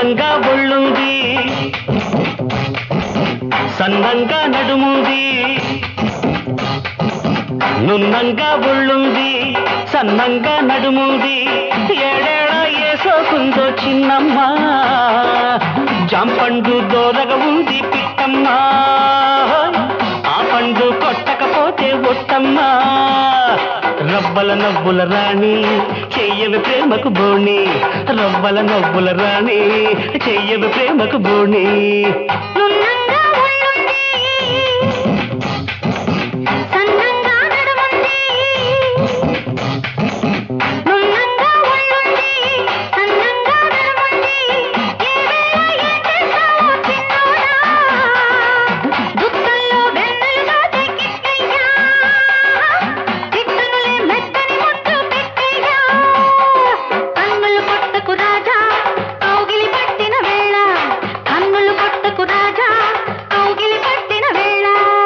నున్నంగా ఒళ్ళుంది సన్నంగా నడుముంది నున్నంగా ఒళ్ళుంది సన్నంగా నడుముంది ఏడేళ ఏసోకుందో చిన్నమ్మ జాంపండు దోరగ ఉంది పిట్టమ్మ ఆ పండు కొట్టకపోతే ఒట్టమ్మ రవ్వల నవ్వుల రాణి చెయ్యవి ప్రేమకు బోణి రవ్వల నవ్వుల రాణి చెయ్యవి ప్రేమకు బోణి నున్నంగా ఒళ్ళుంది సన్నంగా నడుముంది నున్నంగా ఒళ్ళుంది సన్నంగా నడుముంది ఏవేళ ఏం చేస్తావో చిన్నోడా దుఃఖంలో వెన్నెలు దాచే కిక్కయ్యా చిట్టునులే మెత్తని ముద్దు పెట్టయ్యా కన్నులు కొట్టకు రాజా కౌగిలి పట్టిన వేళ కన్నులు కొట్టకు రాజా కౌగిలి పట్టిన వేళ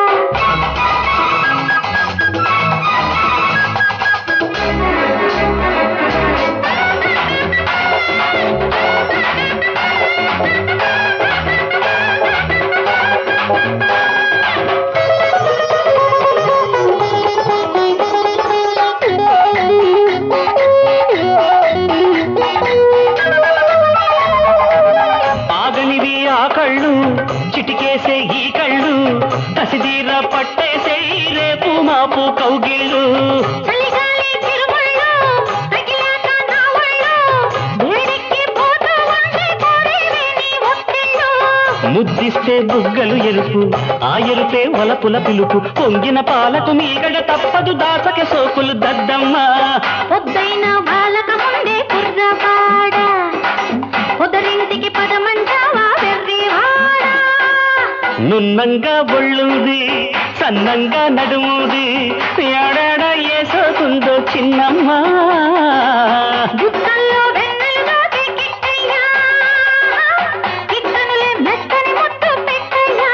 ఆగనివి ఆ కళ్ళు చిటికేసే ఈ కళ్ళు కసిదీర పట్టేసే ఈ రేపు మాపు కౌగిళ్ళు చలిగాలి చిరుముళ్ళు తగిలాక నా ఒళ్ళు వేడెక్కి పోతూ ఉంటే కోరేవే నీ ఒత్తిళ్ళు ముద్దిస్తే బుగ్గలు ఎరుపు ఆ ఎరుపే వలపుల పిలుపు పొంగిన పాలకు మీగడ తప్పదు దాసక సోకులు దద్దమ్మ పొద్దైన బాలక ముందే కుర్రవాడ పొదరింటికి పదమంటావా వెర్రివాడా నున్నంగా ఒళ్ళుంది సన్నంగా నడుముది ఏడాడ ఏసోకుందో చిన్నమ్మ గుత్తల్లో వెన్నెలు దాచే కిట్టయ్యా కిట్టనులే మెత్తని ముద్దు పెట్టయ్యా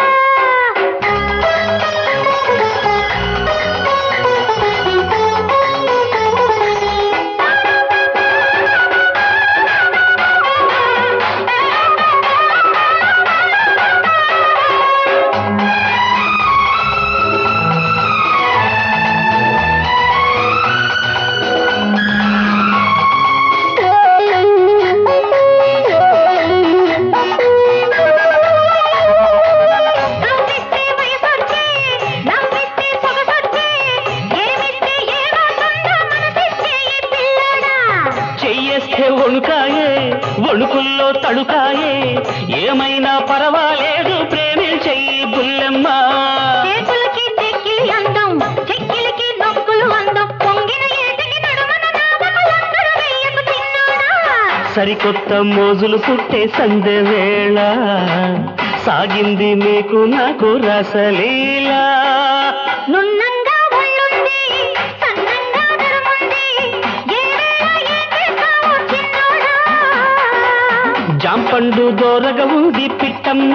నవ్విస్తే వయసొచ్చి, నవ్విస్తే సొగసొచ్చి, ఏమిస్తే ఏమవుతుందో మనసిచ్చే ఈ పిల్లడా. చెయ్యేస్తే వణుకాయే వణుకుల్లో తడుకాయే ఏమైనా పర్వాలేదు ప్రేమించెయ్యి బుల్లెమ్మ చేతులకి చెక్కిలి అందం, చెక్కిలికి నొక్కులు అందం, పొంగిన ఏటికి నడుమన నామకలందరూ వెయ్యకు చిన్నోడా. సరికొత్త మోజులు పుట్టే సందె వేళ సాగింది మీకు నాకు రసలీలా నున్నంగా ఒళ్ళుంది, సన్నంగా నడుముంది, ఏవేళ ఏం చేస్తావో చిన్నోడా. జాంపండు దోరగా ఉంది పిట్టమ్మ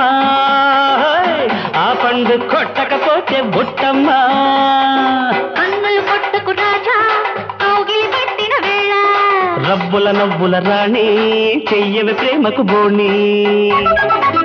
ఆ పండు కొట్టకపోతే బుట్టమ్మ కన్నులు కొట్టకు రాజా కౌగిలి పట్టిన వేళ రబ్బుల నవ్వుల రాణి చెయ్యవి ప్రేమకు బోణి